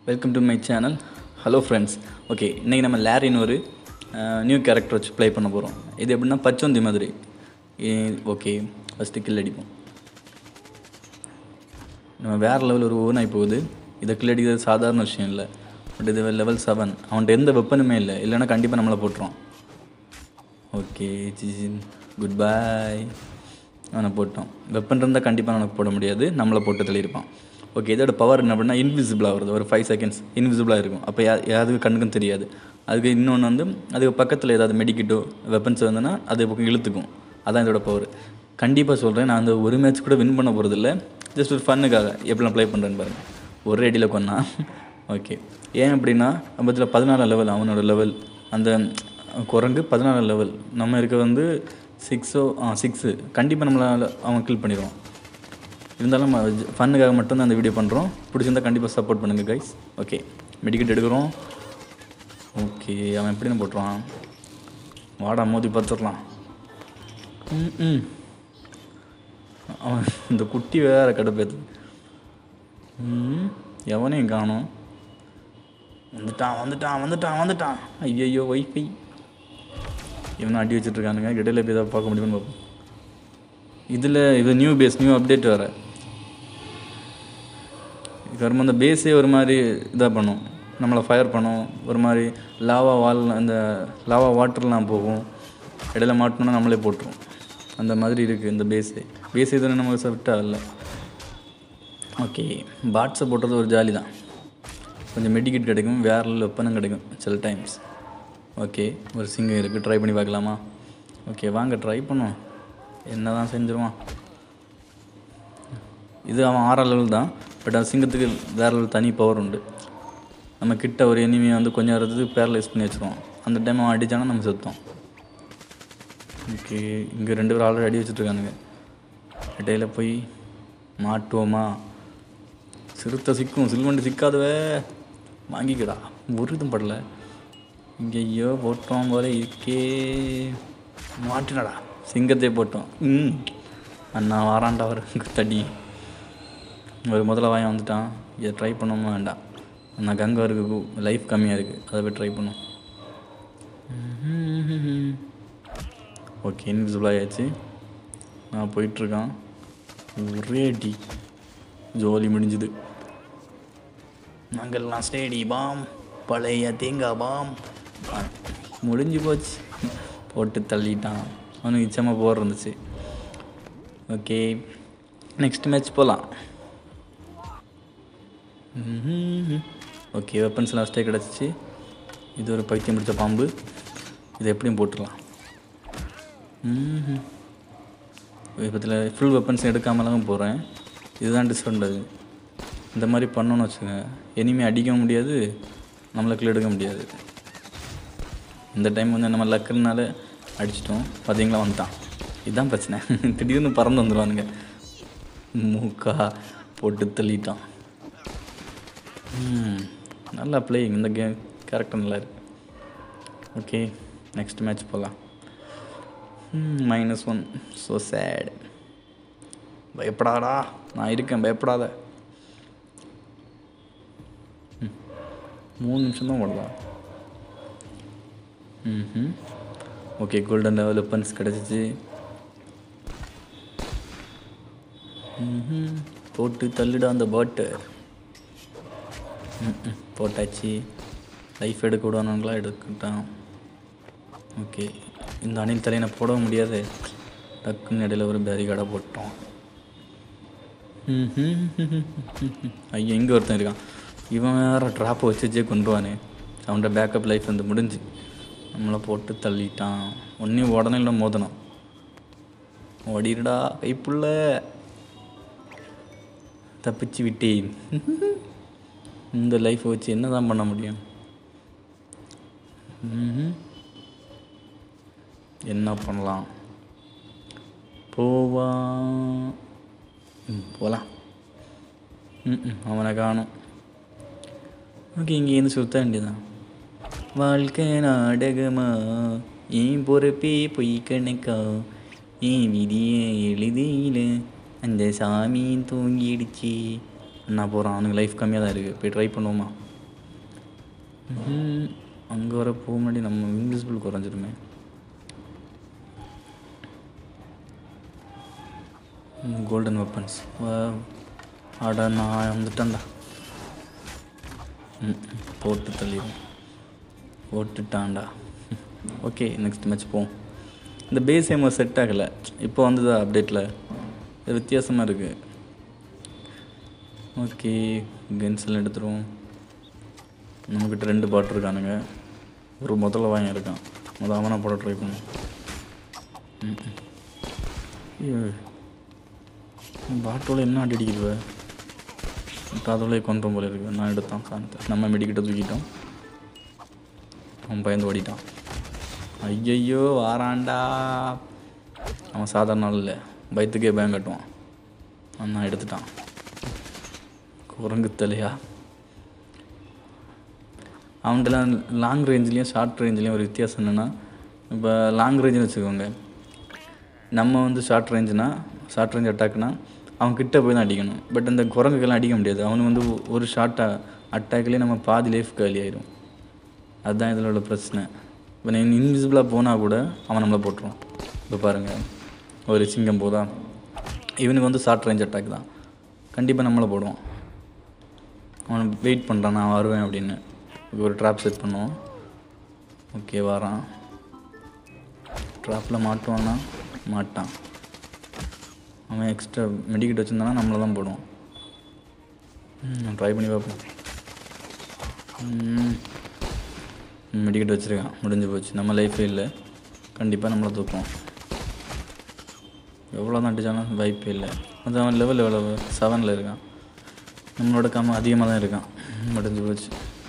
Welcome to my channel hello friends okay இன்றைக்கி நம்ம லேரின் ஒரு நியூ கேரக்டர் வச்சு ப்ளே பண்ண போகிறோம் இது எப்படின்னா பச்சோந்தி மாதிரி ஓகே ஃபஸ்ட்டு கில் அடிப்போம் நம்ம வேறு லெவல் ஒரு ஓனாய் போகுது இதை கில் அடிக்கிறது சாதாரண விஷயம் இல்லை பட் இது லெவல் செவன் அவன்கிட்ட எந்த வெப்பனுமே இல்லை இல்லைன்னா கண்டிப்பாக நம்மளை போட்டுருவான் ஓகே ஜிஜின் குட் பை அவனை போட்டோம் வெப்பன் இருந்தால் கண்டிப்பாக அவனுக்கு போட முடியாது நம்மளை போட்டு தள்ளியிருப்பான் ஓகே இதோட பவர் என்ன அப்படின்னா இன்விசிபிளாக வருது ஒரு ஃபைவ் செகண்ட்ஸ் இன்விசிபிளாக இருக்கும் அப்போ யா யாருக்கு கண்ணுக்கும் தெரியாது அதுக்கு இன்னொன்று வந்து அதுக்கு பக்கத்தில் ஏதாவது மெடிக்கிட்டோ வெப்பன்ஸ் வந்ததுன்னா அது பக்கம் இழுத்துக்கும் அதான் இதோட பவர் கண்டிப்பாக சொல்கிறேன் நான் அந்த ஒரு மேட்ச் கூட வின் பண்ண போகிறதில்ல ஜஸ்ட் ஒரு ஃபன்னுக்காக எப்படிலாம் ப்ளே பண்ணுறேன்னு பாருங்கள் ஒரே அடியில் கொன்னா ஓகே ஏன் அப்படின்னா பட்சத்தில் பதினாலு லெவல் அவனோட லெவல் அந்த குரங்கு பதினாலு லெவல் நம்ம இருக்க வந்து சிக்ஸோ ஆ சிக்ஸு கண்டிப்பாக நம்மளால் அவன் கில் பண்ணிடுவான் இருந்தாலும் ஃபன்னுக்காக மட்டும்தான் அந்த வீடியோ பண்ணுறோம் பிடிச்சிருந்தா கண்டிப்பாக சப்போர்ட் பண்ணுங்கள் கைஸ் ஓகே மெடிக்கெட் எடுக்கிறோம் ஓகே அவன் எப்படின்னு போட்டுருவான் வாடா மோதி பார்த்துடலாம் ம் ம் அவன் இந்த குட்டி வேற கடுப்பேத்து ம் எவனையும் காணும் வந்துட்டான் வந்துட்டான் வந்துட்டான் வந்துட்டான் ஐயையோ வைஃபை இவனை அடி வச்சுட்ருக்கானுங்க இடையில போய் ஏதாவது பார்க்க முடியுமான்னு பார்ப்போம் இதில் இது நியூ பேஸ் நியூ அப்டேட் வேறு இது வரும்போது அந்த பேஸே ஒரு மாதிரி இதாக பண்ணும் நம்மளை ஃபயர் பண்ணும் ஒரு மாதிரி லாவா வால் அந்த லாவா வாட்டர்லாம் போகும் இடையில மாட்டணும்னா நம்மளே போட்டுரும் அந்த மாதிரி இருக்குது இந்த பேஸே பேஸ் எதுவும் நம்ம செப்டா இல்லை ஓகே பாட்ஸை போடுறது ஒரு ஜாலி தான் கொஞ்சம் மெடிக்கெட் கிடைக்கும் வேறு வெப்பனும் கிடைக்கும் சில டைம்ஸ் ஓகே ஒரு சிங்கம் இருக்குது ட்ரை பண்ணி பார்க்கலாமா ஓகே வாங்க ட்ரை பண்ணுவோம் என்ன தான் செஞ்சிருவான் இது அவன் ஆறாம் லெவல் தான் பட் அந்த சிங்கத்துக்கு வேறு லெவல் தனி பவர் உண்டு நம்ம கிட்ட ஒரு எனிமியை வந்து கொஞ்சம் நேரத்துக்கு பேரலைஸ் பண்ணி வச்சுருவோம் அந்த டைம் அவன் அடித்தானா நம்ம செத்தோம் ஓகே இங்கே ரெண்டு பேரும் ஆல்ரெடி அடி வச்சுட்ருக்கானுங்க இடையில போய் மாட்டுவோமா சிறுத்தை சிக்கும் சில்வண்டு சிக்காதவே வாங்கிக்கடா ஒரு இதுவும் படல இங்கே ஐயோ போட்டோம் போல இருக்கே மாட்டினடா சிங்கத்தை போட்டோம் ம் அண்ணா வாராண்டா ஒரு தடி ஒரு முதல்ல வாயம் வந்துட்டான் இதை ட்ரை பண்ணோமா வேண்டாம் அண்ணா கங்கா இருக்கு லைஃப் கம்மியாக இருக்குது அதை போய் ட்ரை பண்ணும் ஓகே இன்விசிபிள் ஆயாச்சு நான் போயிட்டுருக்கான் ஒரே அடி ஜோலி முடிஞ்சுது நாங்கள்லாம் ஸ்டேடி பாம் பழைய தேங்காய் பாம் முடிஞ்சு போச்சு போட்டு தள்ளிட்டான் அவனுக்கு இச்சமாக போர் இருந்துச்சு ஓகே நெக்ஸ்ட் மேட்ச் போகலாம் ஓகே வெப்பன்ஸ் லாஸ்ட்டே கிடச்சிச்சு இது ஒரு பைத்தியம் பிடிச்ச பாம்பு இதை எப்படியும் போட்டுடலாம் இப்போத்தில் ஃபுல் வெப்பன்ஸ் எடுக்காமலாம் போகிறேன் இதுதான் டிஸ்அட்வான்டேஜ் இந்த மாதிரி பண்ணோன்னு வச்சுங்க இனிமேல் அடிக்க முடியாது நம்மளுக்கு எடுக்க முடியாது இந்த டைம் வந்து நம்ம லக்குனால அடிச்சிட்டோம் பார்த்தீங்களா வந்துட்டான் இதுதான் பிரச்சனை திடீர்னு பறந்து வந்துடுவானுங்க மூக்கா போட்டு தள்ளிட்டான் நல்லா பிளேயிங் இந்த கேம் கேரக்டர் நல்லா இருக்கு ஓகே நெக்ஸ்ட் மேட்ச் போகலாம் மைனஸ் ஒன் ஸோ சேட் பயப்படாதா நான் இருக்கேன் பயப்படாத மூணு நிமிஷம் தான் ஓடலாம் ம் ஓகே கோல்டன் லெவல் வெப்பன்ஸ் கிடச்சிச்சு போட்டு தள்ளிடா அந்த பாட்டர் போட்டாச்சு லைஃப் எடுக்க விடணுங்களா எடுக்கட்டான் ஓகே இந்த அணில் தலையனை போடவும் முடியாது டக்குன்னு இடையில ஒரு பேரிகார்டை போட்டோம் ஐயோ இங்கே ஒருத்தன் இருக்கான் இவன் வேறு ட்ராப்பை வச்சு வச்சே கொண்டுவானே அவன்கிட்ட பேக்கப் லைஃப் வந்து முடிஞ்சு நம்மளை போட்டு தள்ளிட்டான் ஒன்றையும் உடனே இல்லை மோதணும் ஓடிடுடா கைப்புள்ள தப்பிச்சு விட்டேன் இந்த லைஃப்பை வச்சு என்ன தான் பண்ண முடியும் என்ன பண்ணலாம் போவா போகலாம் ம் அவனை காணும் ஓகே இங்கேருந்து சுத்த வேண்டியதான் வாழ்க்கை நாடகமா ஏன் பொறுப்பே பொய் கணக்கா ஏன் விதியை எழுதியில அந்த சாமி தூங்கிடுச்சு அண்ணா போகிறான் அவனுக்கு லைஃப் கம்மியாக தான் இருக்குது போய் ட்ரை பண்ணுவோமா அங்கே வர போக முன்னாடி நம்ம இன்விசிபிள் குறைஞ்சிருமே கோல்டன் வெப்பன்ஸ் ஆடா நான் வந்துட்டேன்டா ம், ம், போட்டு தள்ளிடும் போட்டுட்டான்டா ஓகே நெக்ஸ்ட் மேட்ச் போவோம் இந்த பேஸ் ஏமோ செட் ஆகலை இப்போ வந்ததா அப்டேட்டில் இது வித்தியாசமாக இருக்குது ஓகே கன்ஸ் எல்லாம் எடுத்துருவோம் நம்மக்கிட்ட ரெண்டு பாட்டு இருக்கானுங்க ஒரு முதல்ல வாங்கி இருக்கான் முதல் அவனை போட ட்ரை பண்ணும் பாட்டோட என்ன அடி அடிக்குது இப்போ அதோட கொண்டோம் போல இருக்கு நான் எடுத்தான் சாந்தத்தை நம்ம மெடிக்கிட்ட தூக்கிட்டோம் அவன் பயந்து ஓடிட்டான் ஐயையோ வாரான்டா அவன் சாதாரண ஆள் இல்லை பயத்துக்கே பயம் கட்டுவான் அவன் எடுத்துட்டான் குரங்கு தலையா அவன்கிட்டலாம் லாங் ரேஞ்ச்லேயும் ஷார்ட் ரேஞ்ச்லேயும் ஒரு வித்தியாசம் என்னென்னா இப்போ லாங் ரேஞ்சுன்னு வச்சுக்கோங்க நம்ம வந்து ஷார்ட் ரேஞ்சுனா ஷார்ட் ரேஞ்ச் அட்டாக்னா அவன் கிட்ட போய் தான் அடிக்கணும் பட் அந்த குரங்குக்கெல்லாம் அடிக்க முடியாது அவனு வந்து ஒ- ஒரு ஷார்ட் அட்டாக்லேயே நம்ம பாதி லைஃப் காலி ஆயிடும் அதுதான் இதில் உள்ள பிரச்சனை இப்போ நான் இன்விசிபிளாக போனால் கூட அவன் நம்மளை போட்டுருவான் இப்போ பாருங்கள் ஒரு சிங்கம் போதா இவனுக்கு வந்து ஷார்ட் ரேஞ்ச் அட்டாக் தான் கண்டிப்பாக நம்மளை போடுவான் அவன் வெயிட் பண்ணுறான் நான் வருவேன் அப்படின்னு இப்போ ஒரு ட்ராப் செட் பண்ணுவோம் ஓகே வரான் ட்ராப்பில் மாட்டுவான்னா மாட்டான் அவன் எக்ஸ்ட்ரா மெடிக்கெட் வச்சுருந்தானா நம்மளை தான் போடுவான் ம் ட்ரை பண்ணி பார்ப்போம் மெடிக்கெட் வச்சுருக்கான் முடிஞ்சு போச்சு நம்ம லைஃபே இல்லை கண்டிப்பாக நம்மளை தூக்குவோம் எவ்வளோ தான் அடித்தாலும் வாய்ப்பே இல்லை அது அவன் லெவல் எவ்வளவு செவனில் இருக்கான் நம்மளோட கம்ம அதிகமாக தான் இருக்கான் முடிஞ்சு போச்சு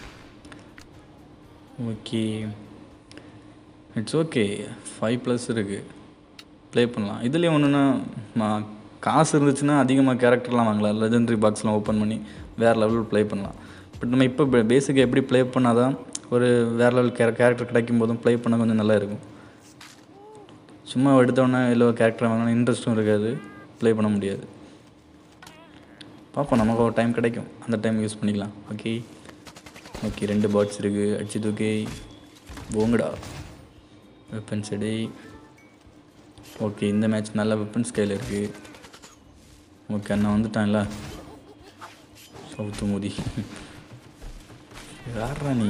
okay it's okay five plus இருக்குது ப்ளே பண்ணலாம் இதுலேயும் ஒன்றுன்னா காசு இருந்துச்சுன்னா அதிகமாக கேரக்டர்லாம் வாங்கலாம் லெஜெண்டரி பாக்ஸ்லாம் ஓப்பன் பண்ணி வேறு லெவலில் ப்ளே பண்ணலாம் பட் நம்ம இப்போ பேசிக்காக எப்படி ப்ளே பண்ணால் தான் ஒரு வேறு லெவல் கேர கேரக்டர் கிடைக்கும் போதும் ப்ளே பண்ண கொஞ்சம் நல்லா இருக்கும் சும்மா எடுத்தோடனே எல்லோ கேரக்டர் வாங்கினா இன்ட்ரெஸ்ட்டும் இருக்காது ப்ளே பண்ண முடியாது பார்ப்போம் நமக்கு ஒரு டைம் கிடைக்கும் அந்த டைம் யூஸ் பண்ணிக்கலாம் ஓகே ஓகே ரெண்டு பாட்ஸ் இருக்குது அடிச்சு தூக்கி போங்கடா வெப்பன்ஸ் எடை ஓகே இந்த மேட்ச் நல்ல வெப்பன்ஸ் கையில் இருக்குது ஓகே அண்ணா வந்துட்டான்ல சவுத்து மோதி யாரா நீ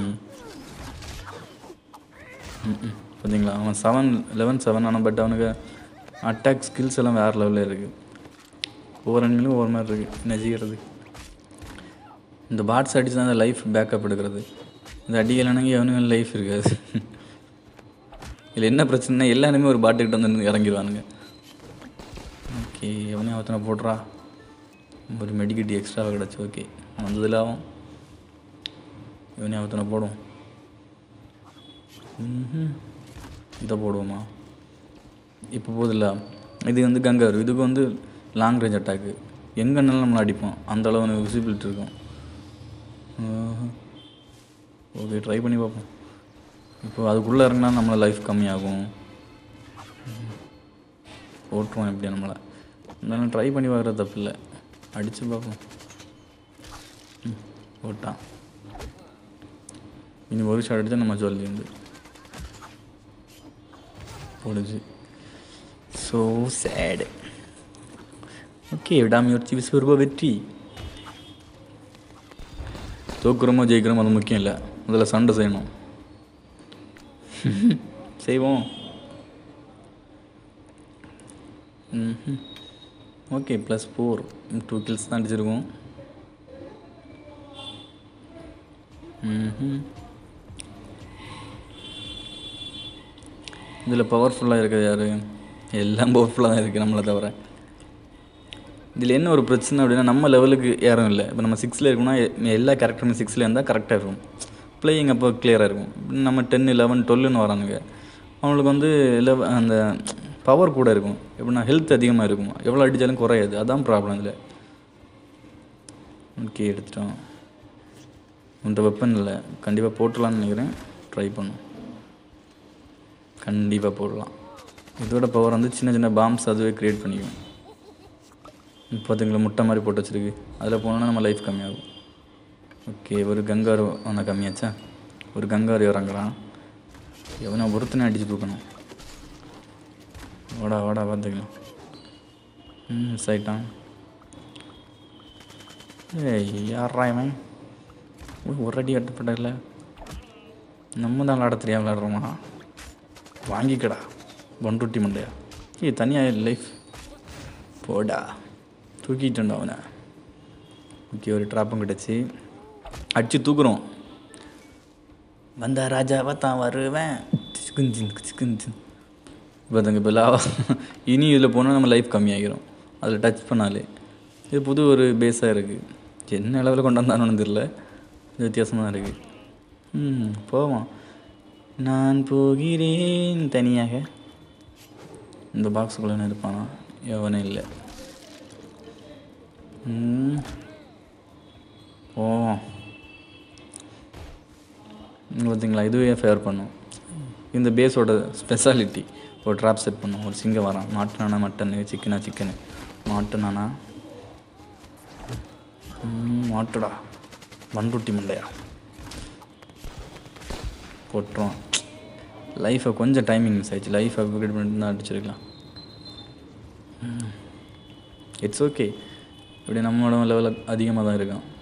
ம்ம். பார்த்தீங்களா அவன் செவன் லெவன் செவன் ஆனால் பட் அவனுக்கு அட்டாக் ஸ்கில்ஸ் எல்லாம் வேறு லெவலில் இருக்குது ஒவ்வொரு அணிலும் ஒவ்வொரு மாதிரி இருக்குது என்ன செய்கிறது இந்த பாட்ஸ் அடிச்சு தான் அந்த லைஃப் பேக்கப் எடுக்கிறது இந்த அடிக்கலைனாங்க எவனுங்க லைஃப் இருக்காது இதில் என்ன பிரச்சனைனா எல்லாருமே ஒரு பாட்டுக்கிட்ட வந்து இறங்கிடுவானுங்க ஓகே எவனையும் ஒருத்தனை போடுறா ஒரு மெடிக்கெட் எக்ஸ்ட்ராவாக கிடச்சி ஓகே வந்ததில் ஆகும் இவனையும் ஒருத்தனை போடும் ம்ஹும். இதை போடுவோமா இப்போ போதில்ல இது வந்து கங்காரு இதுக்கு வந்து லாங் ரேஞ்ச் அட்டாக்கு எங்கன்னாலும் நம்மளை அடிப்போம் அந்த அளவு விசிபிலிட்டி இருக்கும் ஓகே ட்ரை பண்ணி பார்ப்போம் இப்போ அதுக்குள்ளே இறங்கினா நம்மளை லைஃப் கம்மியாகும் போட்டுருவோம் எப்படி நம்மளை இருந்தாலும் ட்ரை பண்ணி பார்க்குறது தப்பு இல்லை அடித்து பார்ப்போம் ம், போட்டான் இனி ஒரு ஷாட் அடித்தா நம்ம சொல்லி உண்டு போடுச்சு ஸோ சேடு ஓகே விடாமுயற்சி விஸ்வரூப வெற்றி தோக்குறோமோ ஜெயிக்கிறோமோ அது முக்கியம் இல்லை முதல்ல சண்டை செய்யணும் செய்வோம் ம் okay plus four two kills தான் அடிச்சிருக்கோம் ம் இதில் பவர்ஃபுல்லாக இருக்கிறது யார் எல்லாம் பவர்ஃபுல்லாக தான் இருக்குது நம்மளை தவிர இதில் என்ன ஒரு பிரச்சனை அப்படின்னா நம்ம லெவலுக்கு யாரும் இல்லை இப்போ நம்ம சிக்ஸில் இருக்கோம்னா எ- எல்லா கேரக்டருமே சிக்ஸில் இருந்தால் கரெக்டாக இருக்கும் பிளேயிங் அப்போ கிளியராக இருக்கும் நம்ம டென் லெவன் டுவெல்னு வரானுங்க அவங்களுக்கு வந்து லெவ அந்த பவர் கூட இருக்கும் எப்படின்னா ஹெல்த் அதிகமாக இருக்கும் எவ்வளோ அடித்தாலும் குறையாது அதான் ப்ராப்ளம் இதில் ஓகே எடுத்துட்டோம் உன்ட்ட வெப்பன் இல்லை கண்டிப்பாக போட்டுடலான்னு நினைக்கிறேன் ட்ரை பண்ணும் கண்டிப்பாக போடலாம் இதோட பவர் வந்து சின்ன சின்ன பாம்ஸ் அதுவே க்ரியேட் பண்ணிக்கும் பார்த்தீங்களா முட்டை மாதிரி போட்டு வச்சிருக்கு அதில் போனோன்னா நம்ம லைஃப் கம்மியாகும் ஓகே ஒரு கங்காரு ஆனால் கம்மியாச்சா ஒரு கங்காரி இறங்குறான் எவனை ஒருத்தனை அடிச்சு தூக்கணும் வாடா வாடா பார்த்துக்கலாம் ம் மிஸ் ஆயிட்டான் ஏய் யாரா இவன் ஓ, ஒரு அடி கட்டப்படல நம்ம தான் விளாட தெரியாம விளாடுறோமா வாங்கிக்கடா ஒன்றுட்டி மண்டையா ஏய் தனியாக லைஃப் போடா தூக்கிட்டேன்டா அவனை ஓகே ஒரு ட்ராப்பும் கிடச்சி அடிச்சு தூக்குறோம் வந்தா ராஜாவா தான் வருவேன் சிக்குஞ்சின் சிக்குஞ்சின் இப்போ தங்க இப்போ லாவா இனி இதில் போனால் நம்ம லைஃப் கம்மியாகிரும் அதில் டச் பண்ணாலே இது புது ஒரு பேஸாக இருக்குது என்ன அளவில் கொண்டு வந்தானு தெரில இது வித்தியாசமாக இருக்குது ம் போவோம் நான் போகிறேன் தனியாக இந்த பாக்ஸுக்குள்ளே என்ன இருப்பானா எவனும் இல்லை ம் போவோம் இங்க பார்த்தீங்களா இதுவே ஃபேவர் பண்ணும் இந்த பேஸோட ஸ்பெஷாலிட்டி ஒரு ட்ராப் செட் பண்ணும் ஒரு சிங்கம் வரான் மாட்டுனானா மட்டனு சிக்கனா சிக்கனு மாட்டுனானா ம், மாட்டுடா மண்ருட்டி மண்டையா போட்டுருவான் லைஃப்பை கொஞ்சம் டைமிங் மிஸ் ஆயிடுச்சு லைஃப் அப்கிரேட் பண்ணிட்டு தான் அடிச்சிருக்கலாம் இட்ஸ் ஓகே இப்படி நம்மளோட லெவல் அதிகமாக தான் இருக்கான்